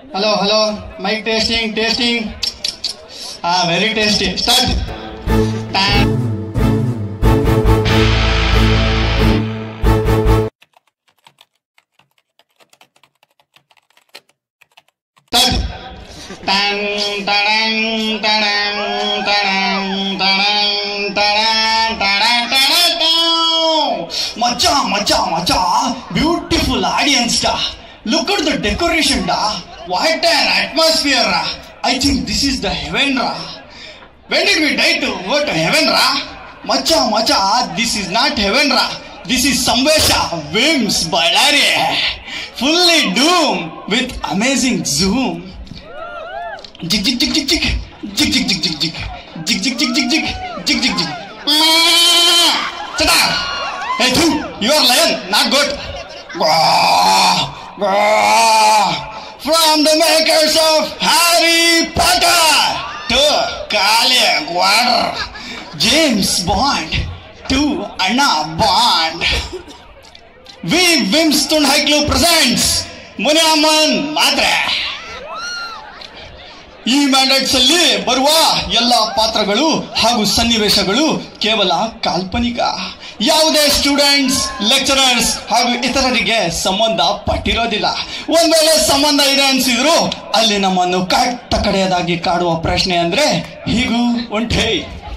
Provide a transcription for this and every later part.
Hello hello mic testing testing ಹಾ very tasty start start ಟನ್ ಟಡನ್ ಟಡನ್ ಟಡನ್ ಟಡನ್ ಟಡನ್ ಟಡನ್ ಟಡನ್ ಟಡನ್. ಮಚ್ಚ ಮಚ್ಚ ಮಚ್ಚ ಬ್ಯೂಟಿಫುಲ್ ಆಡಿಯನ್ಸ್ ಡಾ ಲುಕ್ ಅಟ್ ದ ಡೆಕೋರೇಷನ್ ಡಾ what an atmosphere I think this is the heaven ರಾ when did we die to go to heaven ರಾ ಮಚ್ಚ ಮಚ್ಚ ದಿಸ್ ಇಸ್ ನಾಟ್ ಹೆವೆನ್ ರಾ ದಿಸ್ ಇಸ್ ಸಂವೇಶ VIMS Ballari fully doom with amazing zoom ಜಿಗ್ ಜಿಗ್ ಜಿಗ್ ಜಿಗ್ ಜಿಗ್ ಜಿಗ್ ಜಿಗ್ ಜಿಗ್ ಜಿಗ್ ಜಿಗ್ ಜಿಗ್ ಜಿಗ್ ಜಿಗ್ ಜಿಗ್ ಜಿಗ್ ಜಿಗ್ ಜಿಗ್ ಚಟ Hey, thu, you are lion, not goat. Gwah, gwah. From the makers of Harry Potter to Kali Gwadr, James Bond to Anna Bond. We Wimstone High Club presents Munyaman Madre. ಈ ಮ್ಯಾಂಡೇಟ್ಸ್ ಅಲ್ಲಿ ಬರುವ ಎಲ್ಲ ಪಾತ್ರಗಳು ಹಾಗೂ ಸನ್ನಿವೇಶಗಳು ಕೇವಲ ಕಾಲ್ಪನಿಕ ಯಾವುದೇ ಸ್ಟೂಡೆಂಟ್ಸ್ ಲೆಕ್ಚರರ್ಸ್ ಹಾಗೂ ಇತರರಿಗೆ ಸಂಬಂಧ ಪಟ್ಟಿರೋದಿಲ್ಲ ಒಂದ್ ವೇಳೆ ಸಂಬಂಧ ಇದೆ ಅನ್ಸಿದ್ರು ಅಲ್ಲಿ ನಮ್ಮನ್ನು ಕಟ್ಟ ಕಡೆಯದಾಗಿ ಕಾಡುವ ಪ್ರಶ್ನೆ ಅಂದ್ರೆ ಹೀಗೂ ಒಂಟೇ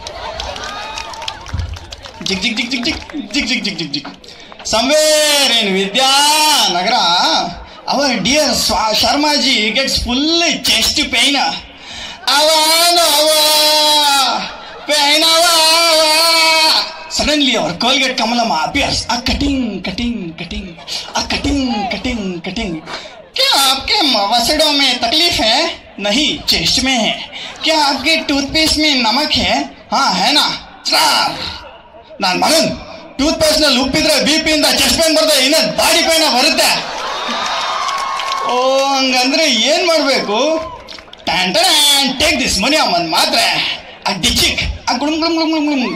ಜಿಗ್ ಜಿಗ್ ಜಿಗ್ ಜಿಗ್ ಜಿಗ್ ಜಿಗ್ ಜಿಗ್ ಜಿಗ್ ಜಿಗ್ ಜಿಗ್ somewhere in Vidyanagara our dear Sharmaji gets full chest pain ಅವನು ಅವ ಪೇನ್ ಅವ suddenly our Colgate Kamalamma appears ಆ ಕಟಿಂಗ್ ಕಟಿಂಗ್ ಕಟಿಂಗ್ ಆ ಕಟಿಂಗ್ कटिंग कटिंग क्या आपके वसड़ों में तकलीफ है नहीं चेस्ट में है क्या आपके टूथपेस्ट में नमक है हाँ है ना स्टार ನಾನ್ ಮಗನ್ ಟೂತ್ ಪೇಸ್ಟ್ ನಲ್ಲಿ ಉಪ್ಪಿದ್ರೆ ಬಿ ಪಿ ಇಂದ ಚೆಸ್ಟ್ ಪೇನ್ ಬರ್ತದೆ ಇನ್ನ ಬಾಡಿ ಪೇನ ಬರುತ್ತೆ ಓ ಹಂಗಂದ್ರೆ ಏನ್ ಮಾಡ್ಬೇಕು ಟ್ಯಾನ್ ಟ್ಯಾನ್ ಟೇಕ್ ದಿಸ್ ಮನಿ ಅಮ್ಮನ್ ಮಾತ್ರ ಆ ಡಿಚಿಕ್ ಆ ಗುಳುಮ್ ಗುಳುಮ್ ಗುಳುಮ್ ಗುಳುಮ್ ಗುಳುಮ್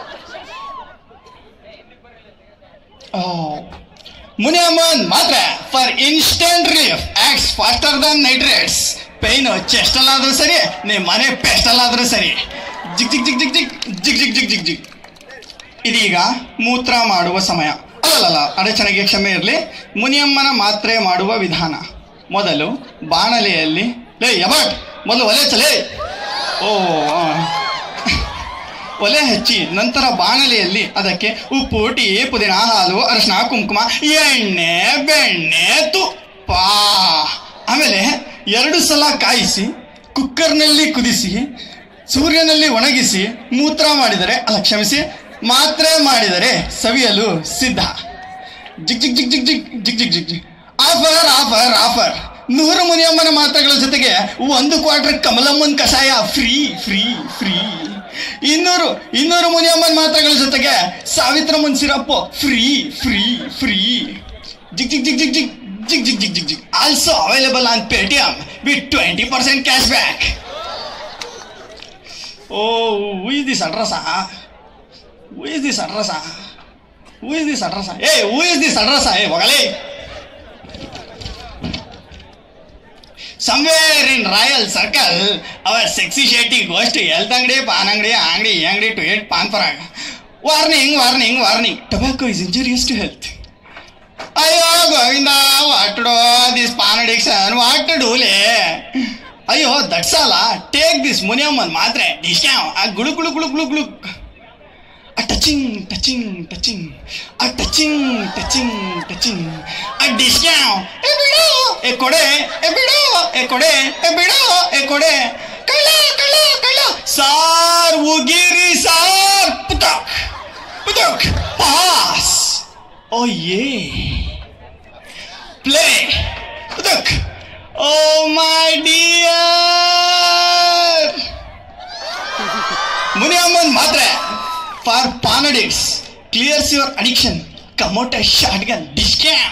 ಓ ಮುನಿಯಮ್ಮನ್ ಮಾತ್ರ for instant relief acts faster than nitrates pain chest ಅಲ್ಲಾದ್ರೂ ಸರಿ ನಿಮ್ಮ ಮನೆ ಪೆಸ್ಟ್ ಅಲ್ಲಾದ್ರೂ ಸರಿ ಜಿಗ್ ಜಿಗ್ ಜಿಗ್ ಜಿಗ್ ಜಿಗ್ ಜಿಗ್ ಜಿಗ್ ಜಿಗ್ ಜಿಗ್ ಜಿಗ್ ಇದೀಗ ಮೂತ್ರ ಮಾಡುವ ಸಮಯ ಅಲ್ಲಲ್ಲ ಅಡಚಣೆಗೆ ಕ್ಷಮೆ ಇರಲಿ ಮುನಿಯಮ್ಮನ ಮಾತ್ರೆ ಮಾಡುವ ವಿಧಾನ ಮೊದಲು ಬಾಣಲೆಯಲ್ಲಿ ಲೇ ಯಬಟ್ ಮೊದಲು ಒಲೆ ಚಲೇ ಓ ಆ. ಒಲೆ ಹಚ್ಚಿ ನಂತರ ಬಾಣಲೆಯಲ್ಲಿ ಅದಕ್ಕೆ ಉಪ್ಪು ಟೀ ಪುದೀನ ಹಾಲು ಅರಿಶಿನ ಕುಂಕುಮ ಎಣ್ಣೆ ಬೆಣ್ಣೆ ತುಪ್ಪ ಆಮೇಲೆ ಎರಡು ಸಲ ಕಾಯಿಸಿ ಕುಕ್ಕರ್ನಲ್ಲಿ ಕುದಿಸಿ ಸೂರ್ಯನಲ್ಲಿ ಒಣಗಿಸಿ ಮೂತ್ರ ಮಾಡಿದರೆ ಅಲ್ಲ ಕ್ಷಮಿಸಿ ಮಾತ್ರೆ ಮಾಡಿದರೆ ಸವಿಯಲು ಸಿದ್ಧ ಜಿಗ್ ಜಿಗ್ ಜಿಗ್ ಜಿಗ್ ಜಿಗ್ ಜಿಗ್ ಜಿಗ್ ಜಿಗ್ ಜಿಗ್ ಆಫರ್ ಆಫರ್ ಆಫರ್ ನೂರು ಮುನಿಯಮ್ಮನ ಮಾತ್ರೆಗಳ ಜೊತೆಗೆ ಒಂದು ಕ್ವಾರ್ಟರ್ ಕಮಲಮ್ಮನ್ ಕಷಾಯ ಫ್ರೀ ಫ್ರೀ ಫ್ರೀ ಇನ್ನೂರು ಇನ್ನೂರು ಮುನಿಯಮ್ಮನ್ ಮಾತ್ರೆಗಳ ಜೊತೆಗೆ ಸಾವಿತ್ರಮ್ಮನ್ ಸಿರಪ್ ಫ್ರೀ ಫ್ರೀ ಫ್ರೀ ಜಿಗ್ ಜಿಗ್ ಜಿಗ್ ಜಿಗ್ ಜಿಗ್ ಜಿಗ್ ಜಿಗ್ ಜಿಗ್ ಜಿಗ್ ಜಿಗ್ also available on Paytm with twenty percent cash back ಓ who is this address who is this address who is this address ಏ ಹೂ ಇಸ್ ದಿಸ್ ಅಡ್ರಸ್ ಏ ಹೋಗಲೇ somewhere in Royal Circle, our sexy shetty goes to health ಅಂಗಡಿ ಪಾನ್ ಅಂಗಡಿ ಆ ಅಂಗಡಿ ಈ ಅಂಗಡಿ to eat Pan Parag warning warning warning tobacco is injurious to health ಅಯ್ಯೋ Govinda what do this paan addiction what ಡೂಲೆ ಅಯ್ಯೋ ದಟ್ಸಲ್ಲ ಟೇಕ್ ದಿಸ್ ಮುನಿಯಮ್ಮನ್ ಮಾತ್ರೆ ಡಿಸ್ಕ್ಯಾವ್ ಆ ಗುಳು ಗುಳು ಗುಳು ಗುಳು ಗುಳು a touching, touching, touching, a touching, touching, touching, a discount, e bido, e kode, e bido, e kode, e bido, e kode, kala, kala, kala, sar, ugiri, sar, putak, putak, pass, oh yeah, play, putak, oh my dear, ಮುನಿಯಮ್ಮನ್ ಮಾತ್ರ for paan addicts clears your addiction ಕಮೋಟ shot gun ಡಿಸ್ಕ್ಯಾಮ್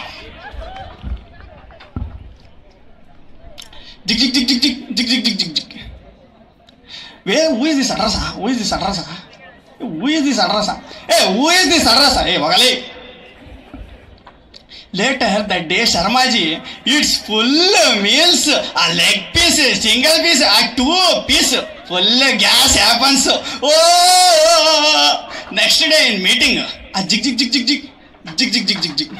ಜಿಗ್ ಜಿಗ್ ಜಿಗ್ ಜಿಗ್ ಜಿಗ್ ಜಿಗ್ ಜಿಗ್ ಜಿಗ್ ಜಿಗ್ ಜಿಗ್ ವೇ who is this address who is this address who is this address ಏ ಹೂ ಇಸ್ ದಿಸ್ ಅಡ್ರಸ ಏ ಹೋಗಲಿ later that day Sharmaji it's full meals ಆ ಲೆಗ್ ಪೀಸ್ ಸಿಂಗಲ್ ಪೀಸ್ ಆ two piece full gas happens ಓ next day in meeting ಆ ಜಿಗ್ ಜಿಗ್ ಜಿಗ್ ಜಿಗ್ ಜಿಗ್ ಜಿಗ್ ಜಿಗ್ ಜಿಗ್ ಜಿಗ್ ಜಿಗ್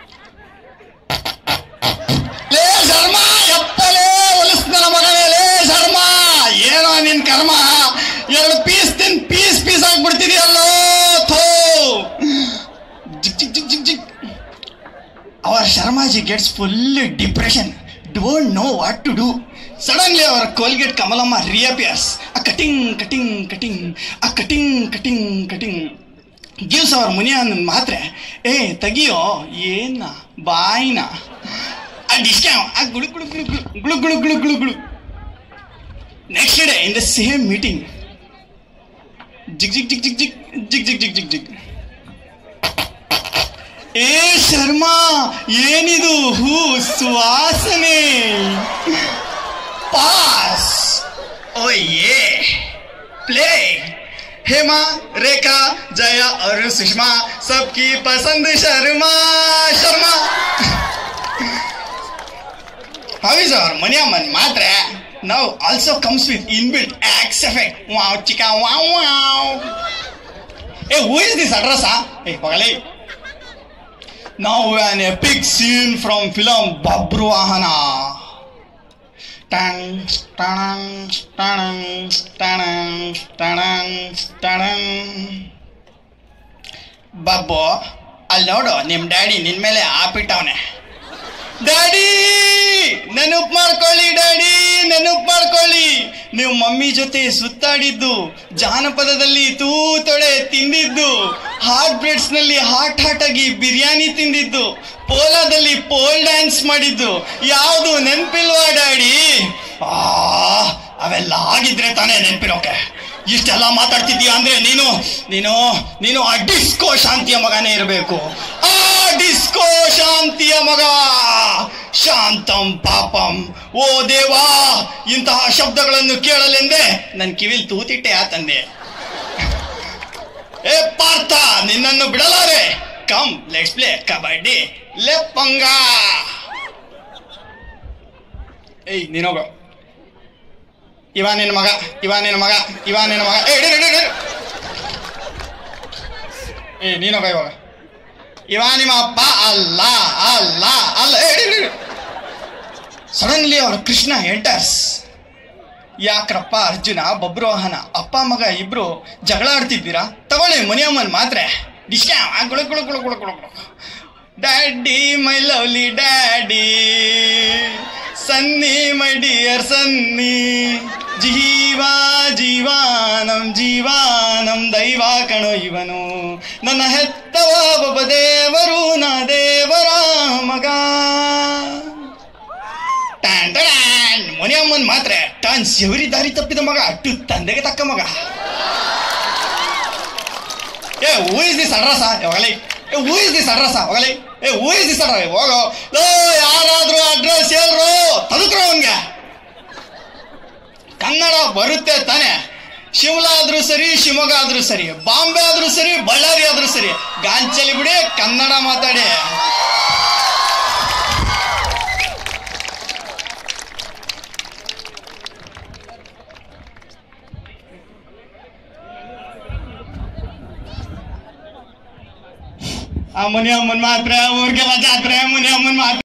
ಲೇ ಶರ್ಮ ಎಪ್ಪಲೇ ಹೊಲಿಸ್ತಾನ ಮಗನೇ ಲೇ ಶರ್ಮ ಏನೋ ನಿನ್ ಕರ್ಮ ಎರಡು ಪೀಸ್ ತಿನ್ ಪೀಸ್ ಪೀಸ್ ಆಗ್ಬಿಡ್ತಿದೆಯಲ್ಲೋ ಥೋ ಜಿಗ್ ಜಿಗ್ ಜಿಗ್ ಜಿಗ್ ಜಿಗ್ our Sharmaji gets full depression don't know what to do suddenly ಅವರ ಕೋಲ್ಗೇಟ್ ಕಮಲಮ್ಮ ರಿಯಪಿಯರ್ಸ್ ಆ ಕಟಿಂಗ್ ಕಟಿಂಗ್ ಕಟಿಂಗ್ ಆ cutting cutting cutting gives our ಮುನಿಯನ್ ಮಾತ್ರೆ ಏ ತೆಗಿಯೋ ಏನ ಬಾಯಿನ ಆ ಡಿಸ್ಕ್ಯಾವ್ ಆ ಗುಳು ಗುಳು ಗುಳು ಗುಳು ಗುಳು ಗುಳು ಗುಳು ಗುಳು ಗುಳು next day in the same meeting ಜಿಗ್ ಜಿಗ್ ಜಿಗ್ ಜಿಗ್ ಜಿಗ್ ಜಿಗ್ ಜಿಗ್ ಜಿಗ್ ಜಿಗ್ ಜಿಗ್ ಏ ಶರ್ಮಾ ಏನಿದು ಹೂ ಸುವಾಸನೆ ಪಾಸ್ ಓ ಏ ಪ್ಲೇ ಹೇಮಾ ರೇಖಾ ಜಯ और सुषमा सबकी पसंद Sharma Sharma How is our Maniaman Matre now also comes with inbuilt X effect. Wow, chica, wow, wow. Hey, who is this address, huh? Hey, Pagali. Now an epic scene from film Babruahana. Tang, tang, tang, tang, tang, tang. Babbu ಅಲ್ಲಿ ನೋಡು ನಿಮ್ಮ daddy ನಿನ್ ಮೇಲೆ ಆಪಿಟ್ಟವನೆ daddy ನೆನಪು ಮಾಡ್ಕೊಳ್ಳಿ daddy ನೆನಪು ಮಾಡ್ಕೊಳ್ಳಿ ನೀವು ಮಮ್ಮಿ ಜೊತೆ ಸುತ್ತಾಡಿದ್ದು ಜಾನಪದದಲ್ಲಿ ತೂತೊಡೆ ತಿಂದಿದ್ದು ಹಾಟ್ ಬ್ರೆಡ್ಸ್ ನಲ್ಲಿ ಹಾಟ್ ಹಾಟ್ ಆಗಿ ಬಿರಿಯಾನಿ ತಿಂದಿದ್ದು ಪೋಲಾದಲ್ಲಿ ಪೋಲ್ ಡ್ಯಾನ್ಸ್ ಮಾಡಿದ್ದು ಯಾವುದು ನೆನ್ಪಿಲ್ವಾ ಡ್ಯಾಡಿ ಆ ಅವೆಲ್ಲ ಆಗಿದ್ರೆ ತಾನೇ ನೆನ್ಪಿರೋಕೆ ಇಷ್ಟೆಲ್ಲ ಮಾತಾಡ್ತಿದ್ದೀಯ ಅಂದ್ರೆ ನೀನು ನೀನು ನೀನು ಆ ಡಿಸ್ಕೋ ಶಾಂತಿಯ ಮಗನೇ ಇರಬೇಕು ಆ ಡಿಸ್ಕೋ ಶಾಂತಿಯ ಮಗ ಶಾಂತಂ ಪಾಪಂ ಓ ದೇವಾ ಇಂತಹ ಶಬ್ದಗಳನ್ನು ಕೇಳಲೆಂದೇ ನನ್ನ ಕಿವಿಲ್ ತೂತಿಟ್ಟೆ ಆತಂದೆ ಏ ಪಾರ್ಥ ನಿನ್ನನ್ನು ಬಿಡಲಾರೆ ಕಮ್ ಲೆಟ್ಸ್ ಪ್ಲೇ ಕಬಡ್ಡಿ ಲೆಪ್ಪಂಗ ಏಯ್ ನೀನೋಗ ಇವ ನಿನ್ನ ಮಗ ಇವ ನಿನ್ನ ಮಗ ಇವ ನಿನ್ನ ಮಗ ಏ ಇಡಿ, ಇಡಿ, ಇಡಿ. ಏ ನೀನೋಗ ಇವಾಗ ಇವ ನಿಮ್ಮ ಅಪ್ಪ ಅಲ್ಲ ಅಲ್ಲ ಅಲ್ಲ ಸಡನ್ಲಿ ಅವ್ರ ಕೃಷ್ಣ ಎಂಟರ್ಸ್ ಯಾಕ್ರಪ್ಪ ಅರ್ಜುನ ಬಬ್ರೋಹನ ಅಪ್ಪ ಮಗ ಇಬ್ರು ಜಗಳ ಆಡ್ತಿದ್ದೀರಾ ತಗೊಳ್ಳಿ ಮುನಿಯಮ್ಮನ್ ಮಾತ್ರೆ ಡಿಸ್ಕ್ಯಾ ಗುಳು ಗುಳು ಗುಳು ಗುಳು ಗುಳು ಗುಳು daddy my lovely daddy Sunny my dear Sunny ಜೀವ ಜೀವಾನಂ ಜೀವಾನಂ ದೈವ ಕಣೋ ಇವನು ನನ್ನ ಹೆತ್ತವ ಒಬ್ಬ ದೇವರು ನಾ ದೇವರ ಮಗ ಟ್ಯಾನ್ ಟ್ಯಾನ್ ಮುನಿಯಮ್ಮನ್ ಮಾತ್ರ ಟಾನ್ ಶಿವರಿ ದಾರಿ ತಪ್ಪಿದ ಮಗ ಅಟ್ಟು ತಂದೆಗೆ ತಕ್ಕ ಮಗ ಏ ಹೂ ಇಸ್ ದಿಸ್ ಅಡ್ರಸ ಹೋಗಲಿ ಏ ಹೂ ಇಸ್ ದಿಸ್ ಅಡ್ರಸ ಹೋಗಲಿ ಏ ಹೂ ಇಸ್ ದಿಸ್ ಅಡ್ರ ಹೋಗೋ ಲೋ ಯಾರಾದ್ರೂ ಅಡ್ರೆಸ್ ಹೇಳ್ರು ತದುಕ್ರು ಅವನ್ಗೆ ಕನ್ನಡ ಬರುತ್ತೆ ತಾನೆ ಶಿಮ್ಲಾ ಆದ್ರೂ ಸರಿ ಶಿವಮೊಗ್ಗ ಆದ್ರೂ ಸರಿ ಬಾಂಬೆ ಆದ್ರೂ ಸರಿ ಬಳ್ಳಾರಿ ಆದ್ರೂ ಸರಿ ಗಾಂಚಲಿ ಬಿಡಿ ಕನ್ನಡ ಮಾತಾಡಿ ಆ ಮುನಿಯಮ್ಮನ್ ಮಾತ್ರ ಊರಿಗೆಲ್ಲ ಜಾತ್ರೆ ಮುನಿಯಮ್ಮನ್ ಮಾತ್ರ